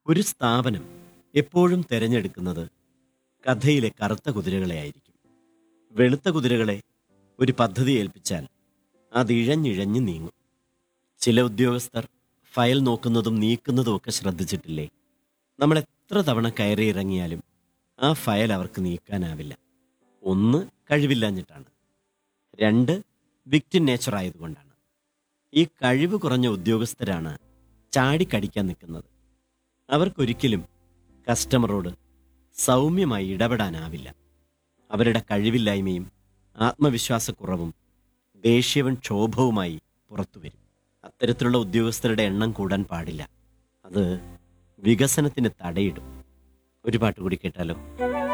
ഒരു സ്ഥാപനം എപ്പോഴും തിരഞ്ഞെടുക്കുന്നത് കഥയിലെ കറുത്ത കുതിരകളെ ആയിരിക്കും വെളുത്ത കുതിരകളെ ഒരു പദ്ധതി ഏൽപ്പിച്ചാൽ അത് ഇഴഞ്ഞിഴഞ്ഞ് നീങ്ങും ചില ഉദ്യോഗസ്ഥർ ഫയൽ നോക്കുന്നതും നീക്കുന്നതും ഒക്കെ ശ്രദ്ധിച്ചിട്ടില്ലേ നമ്മൾ എത്ര തവണ കയറി ഇറങ്ങിയാലും ആ ഫയൽ അവർക്ക് നീക്കാനാവില്ല ഒന്ന് കഴിവില്ലാഞ്ഞിട്ടാണ് രണ്ട് വിക്റ്റിൻ നേച്ചർ ആയതുകൊണ്ടാണ് ഈ കഴിവ് കുറഞ്ഞ ഉദ്യോഗസ്ഥരാണ് ചാടിക്കടിക്കാൻ നിൽക്കുന്നത് അവർക്കൊരിക്കലും കസ്റ്റമറോട് സൗമ്യമായി ഇടപെടാനാവില്ല അവരുടെ കഴിവില്ലായ്മയും ആത്മവിശ്വാസക്കുറവും ദേഷ്യവും ക്ഷോഭവുമായി പുറത്തു വരും അത്തരത്തിലുള്ള ഉദ്യോഗസ്ഥരുടെ എണ്ണം കൂടാൻ പാടില്ല അത് വികസനത്തിന് തടയിടും ഒരു പാട്ട് കൂടി കേട്ടാലോ